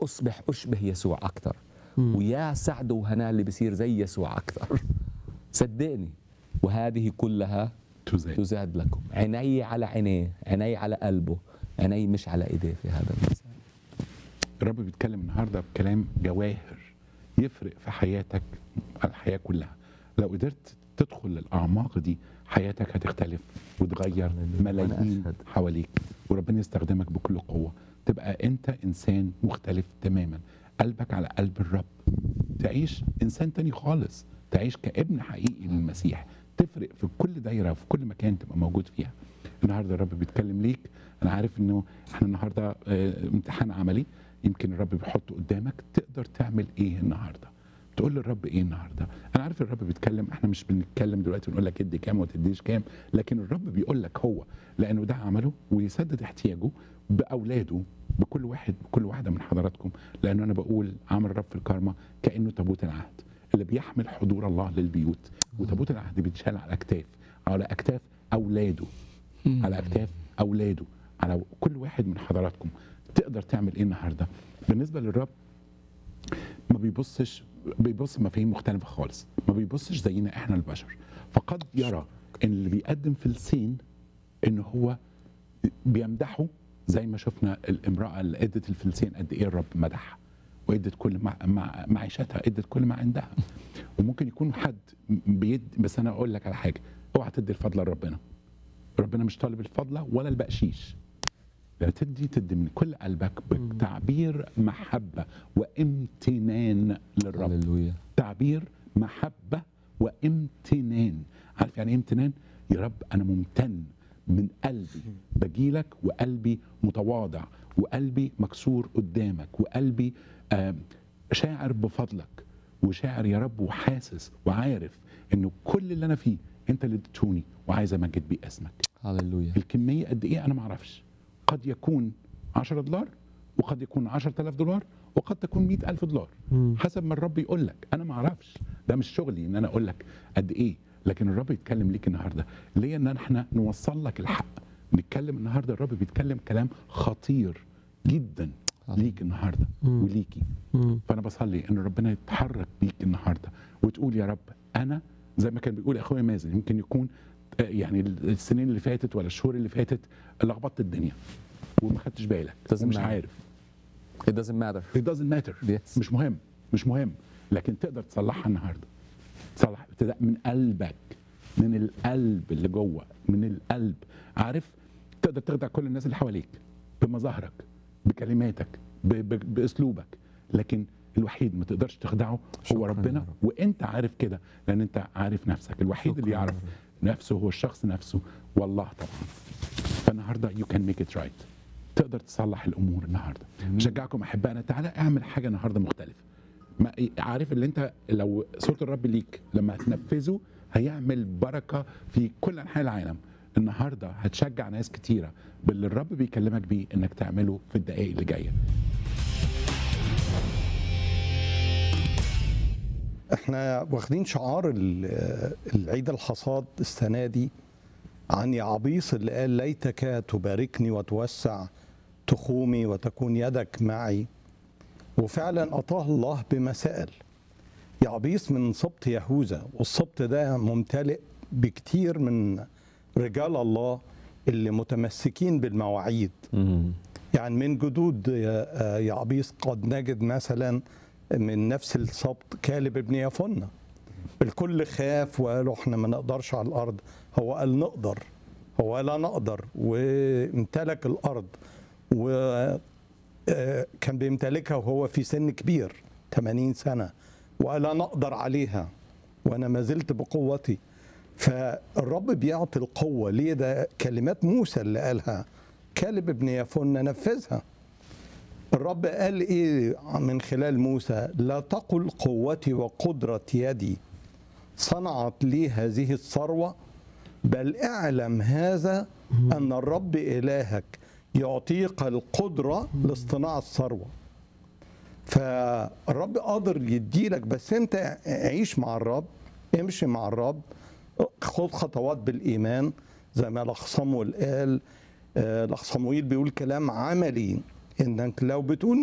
اصبح اشبه يسوع اكثر ويا سعد وهناء اللي بصير زي يسوع اكثر صدقني وهذه كلها تزاد تزاد لكم عيني على عينيه عيني على قلبه عيني مش على ايديه في هذا المساء الرب بيتكلم النهارده بكلام جواهر يفرق في حياتك الحياه كلها لو قدرت تدخل للاعماق دي حياتك هتختلف وتغير وأنا ملايين أشهد. حواليك وربنا يستخدمك بكل قوه تبقى انت انسان مختلف تماما قلبك على قلب الرب تعيش انسان تاني خالص تعيش كابن حقيقي للمسيح تفرق في كل دايره في كل مكان تبقى موجود فيها النهارده الرب بيتكلم ليك انا عارف انه احنا النهارده آه، امتحان عملي يمكن الرب بيحطه قدامك تقدر تعمل ايه النهارده تقول للرب ايه النهارده انا عارف الرب بيتكلم احنا مش بنتكلم دلوقتي ونقول لك ادي كام وما تديش كام لكن الرب بيقول لك هو لانه ده عمله ويسدد احتياجه باولاده بكل واحد بكل واحده من حضراتكم لانه انا بقول عمل الرب في الكارما كانه تابوت العهد اللي بيحمل حضور الله للبيوت وتابوت العهد بيتشال على اكتاف على اكتاف اولاده على اكتاف اولاده على كل واحد من حضراتكم تقدر تعمل ايه النهارده بالنسبه للرب ما بيبصش بيبص مفاهيم مختلفه خالص ما بيبصش زينا احنا البشر فقد يرى ان اللي بيقدم فلسين ان هو بيمدحه زي ما شفنا الامراه اللي ادت الفلسين قد ايه الرب مدحها وادت كل مع مع معيشتها ادت كل ما عندها وممكن يكون حد بيد بس انا اقول لك على حاجه اوعى تدي الفضل لربنا ربنا مش طالب الفضله ولا البقشيش لا تدي تدي من كل قلبك بتعبير محبه وامتنان للرب هللويا تعبير محبه وامتنان عارف يعني ايه امتنان يا رب انا ممتن من قلبي بجيلك وقلبي متواضع وقلبي مكسور قدامك وقلبي آه، شاعر بفضلك وشاعر يا رب وحاسس وعارف انه كل اللي انا فيه انت اللي اديتوني وعايز امجد بيه اسمك هللويا الكميه قد ايه انا ما اعرفش قد يكون 10 دولار وقد يكون 10000 دولار وقد تكون 100000 دولار حسب ما الرب يقول لك انا ما اعرفش ده مش شغلي ان انا اقول لك قد ايه لكن الرب يتكلم ليك النهارده ليه ان احنا نوصل لك الحق نتكلم النهارده الرب بيتكلم كلام خطير جدا ليك النهارده وليكي فانا بصلي ان ربنا يتحرك بيك النهارده وتقول يا رب انا زي ما كان بيقول اخويا مازن يمكن يكون آه، يعني السنين اللي فاتت ولا الشهور اللي فاتت لخبطت الدنيا وما خدتش بالك Doesn't ومش matter. عارف it doesn't matter it doesn't matter Yes. مش مهم مش مهم لكن تقدر تصلحها النهارده تصلح ابتداء من قلبك من القلب اللي جوه من القلب عارف تقدر تخدع كل الناس اللي حواليك بمظاهرك بكلماتك ب- ب- باسلوبك لكن الوحيد ما تقدرش تخدعه هو شكراً يا ربنا رب. وانت عارف كده لان انت عارف نفسك الوحيد اللي شكراً يا يعرف رب. نفسه هو الشخص نفسه والله طبعا فالنهارده يو كان ميك ات رايت تقدر تصلح الامور النهارده اشجعكم احبائنا تعالى اعمل حاجه النهارده مختلفه ما عارف اللي انت لو صوت الرب ليك لما هتنفذه هيعمل بركه في كل انحاء العالم النهارده هتشجع ناس كتيره باللي الرب بيكلمك بيه انك تعمله في الدقائق اللي جايه احنا واخدين شعار ال- العيد الحصاد السنه دي عن يعبيص اللي قال ليتك تباركني وتوسع تخومي وتكون يدك معي وفعلا اتاه الله بما سال يعبيص من سبط يهوذا والسبط ده ممتلئ بكتير من رجال الله اللي متمسكين بالمواعيد مم. يعني من جدود يا- يعبيس قد نجد مثلا من نفس السبط كالب ابن يفنة الكل خاف وقالوا احنا ما نقدرش على الارض هو قال نقدر هو قال لا نقدر وامتلك الارض وكان بيمتلكها وهو في سن كبير 80 سنه وقال لا نقدر عليها وانا ما زلت بقوتي فالرب بيعطي القوه ليه ده كلمات موسى اللي قالها كالب ابن يفن نفذها الرب قال ايه من خلال موسى لا تقل قوتي وقدرة يدي صنعت لي هذه الثروة بل اعلم هذا أن الرب إلهك يعطيك القدرة لاصطناع الثروة فالرب قادر يديلك بس انت عيش مع الرب امشي مع الرب خد خطوات بالإيمان زي ما الأخ صمويل قال آه، الأخ صمويل بيقول كلام عملي انك لو بتقول